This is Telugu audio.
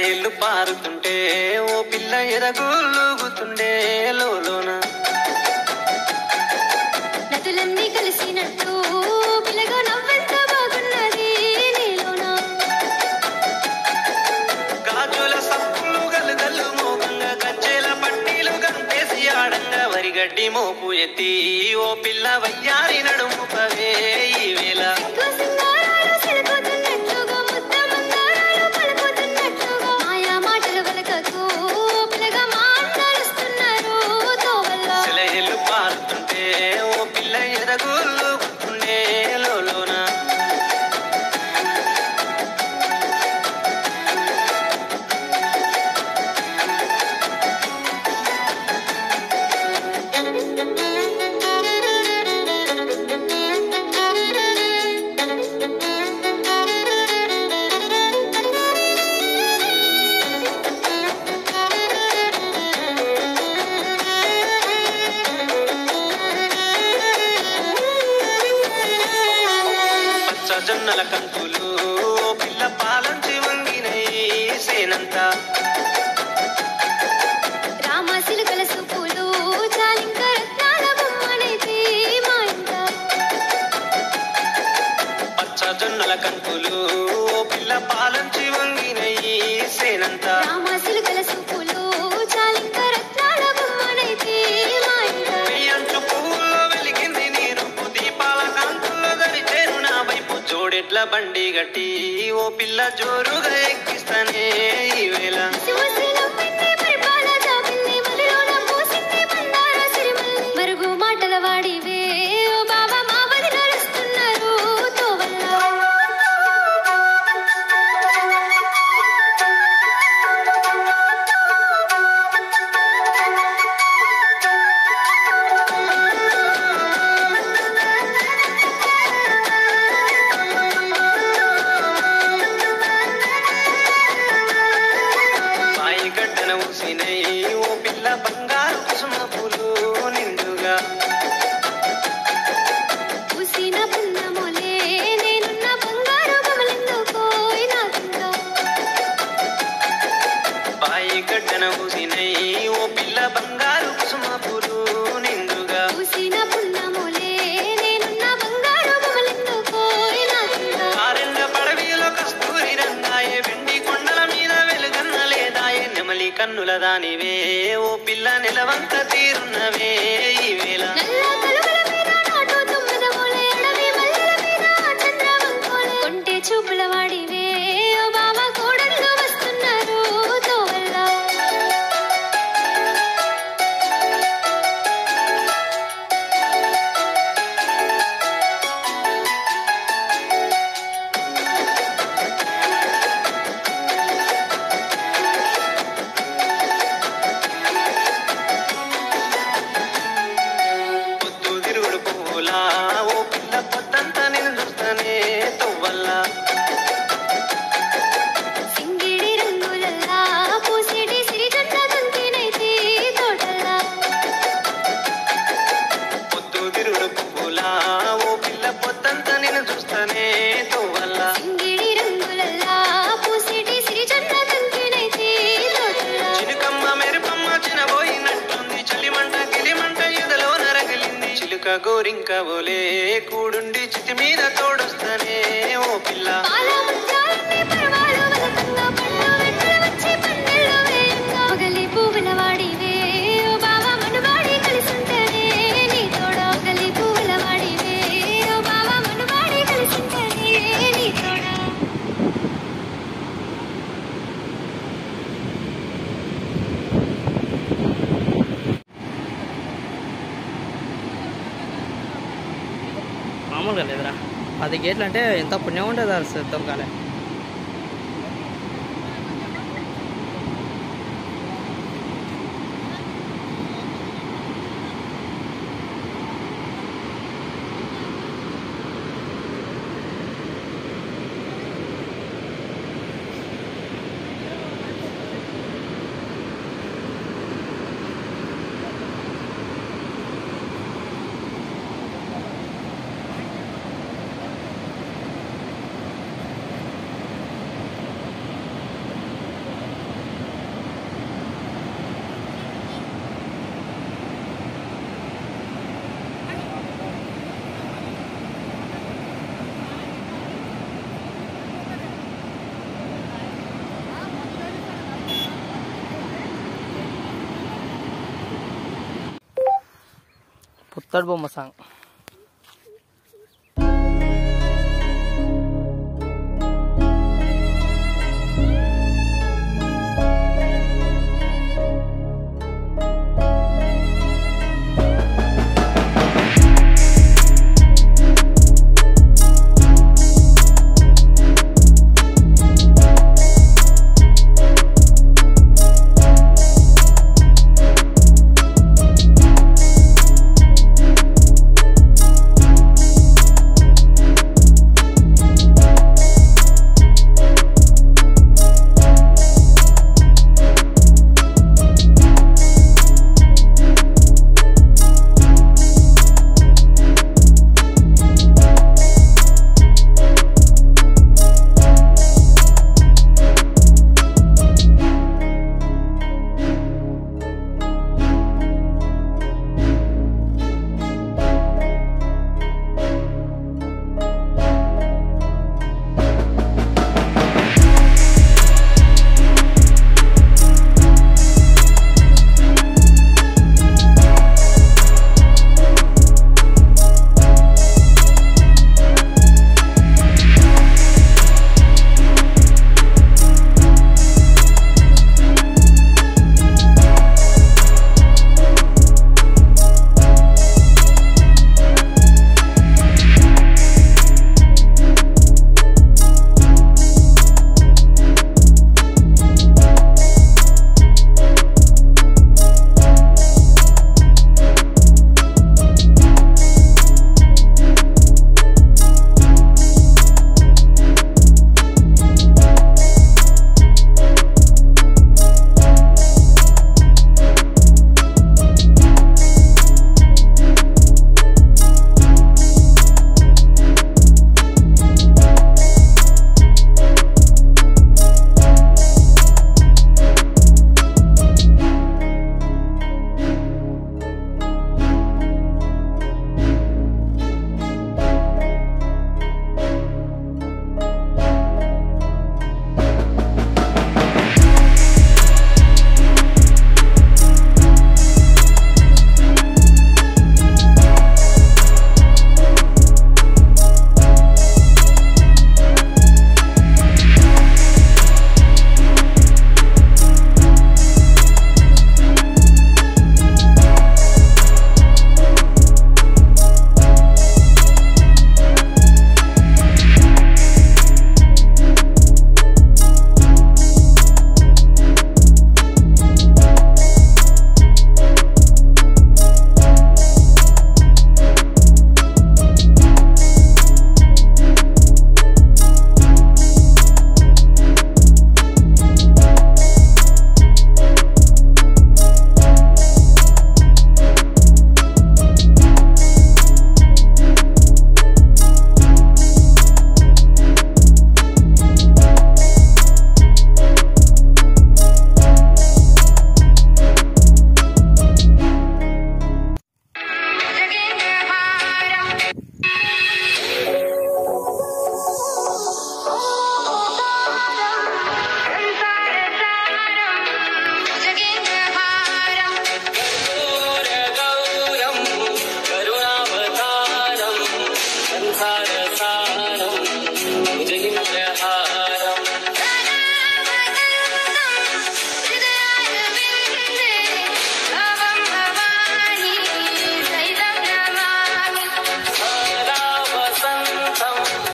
సెలయేళ్ళు పారుతుంటే ఓ పిల్ల ఎదగులుగుతుండే లోలోన నదులన్నీ కలిసినట్టు పిల్లగా నవ్వెంత బాగున్నది నీలోనా గాజుల సప్పులు గలుగల్లు మోగంగా గజ్జెల పట్టీలు గంతేసి ఆడంగా వరిగడ్డి మోపు ఎత్తి ఓ పిల్ల వయ్యారి నడుము పవే ఈ వేళ సిగ్గు సింగారాలు సిలుకుతున్నట్లుగా ముద్ద మందారాలు పలుకుతున్నట్లుగా మాయా మాటల వలకకు పిల్లగా మాట్లాడుస్తున్నారు తోవల్లో సెలయేళ్ళు పారుతుంటే ఓ పిల్ల ఎదగులుగుతుండే లోలోన పచ్చ జొన్నల కంకులు ఓ పిల్ల పాలంచి వంగినై సేనంతా రామ సిలుకల సూపులు చాలింక రత్నాల బొమ్మనైతే మా ఇంట పచ్చ జొన్నల కంకులు ఓ పిల్ల పాలంచి వంగినై సేనంతా రామ సిలుకల సూపులు చాలింక రత్నాల బొమ్మనైతే మా ఇంట వెయ్యంచు పువ్వుల్లో వెలిగింది నీరు దీపాల కాంతుల్లో దరిచేరు నా వైపు జోడెడ్ల బండి గట్టి ఓ పిల్ల జోరుగా ఎక్కిస్తానే ఈ వేళ శివసి నవ్వింది పరిపాల జాబిల్లి మదిలోన పూసింది బండార సిరిమల్లి మరుగు మాటల వాడివే ఓ బాబా మా వది నడుస్తున్నారు తోవల్లో సాయి గడ్డన ఊసినై ఓ పిల్ల బంగారు కుసుమ పూలు నిండుగా పూసిన పున్నములే నేనున్న బంగారు బొమ్మలెందుకోయ్ నాకింకా బాయి గడ్డన ఊసినై ఓ పిల్ల బంగారు కుసుమ పూలు నిండుగా పూసిన పున్నములే నేనున్న బంగారు బొమ్మలెందుకోయ్ నాకింకా ఆరెండ పడవిలో కస్తూరి రంగాయే వెండి కొండల మీద వెలుగన్న లేదాయే నెమలి కన్నుల దానివే ఓ పిల్ల నిలవంక తీరున్నవే ఈ వేళ నల్ల కలువల మీద నాటు తుమ్మెదమూలే అడవి మల్లెల మీద చంద్రవంకోలే కొంటె చూపుల వాడివే ఓ బాబా కోడళ్ళు వస్తున్నారు తోవల్లో పొద్దు తిరుగుడు పువ్వులా ఓ పిల్ల పొద్దంతా నేను చూస్తానే తొవ్వల్లా సింగిడి రంగులల్లా పూసేటి సిరిజొన్న తంతినైతే తోటల్లా పొద్దు తిరుగుడు పువ్వులా ఓ పిల్ల పొద్దంతా నేను చూస్తానే తొవ్వల్లా సింగిడి రంగులల్లా పూసేటి సిరిజొన్న తంతినైతే తోటల్లా చిలుకమ్మ మెరుపమ్మ చినబోయినట్టుంది చలిమంట గిలిమంట ఎదలో నరగిలింది చిలుక గోరింక ఓలే కూడుండి చితి మీద తోడొస్తానే ఓ పిల్ల పాల ముత్యాలన్నీ పరవాలు వలకంగా పళ్ళు వెన్నెల వచ్చి పందెల్లో వేయంగా మొగలి పువ్వుల వాడివే ఓ బావ మనువాడి కలిసుంటేనే నీ తోడ మొగలి పువ్వుల వాడివే ఓ బావ మనువాడి కలిసుంటేనే నీ తోడ మామూలుగా లేదురా పది గేట్లు అంటే ఎంత పుణ్యం ఉంటుంది అది సిద్ధం కాలే తోడు బొమ్మ సాంగ్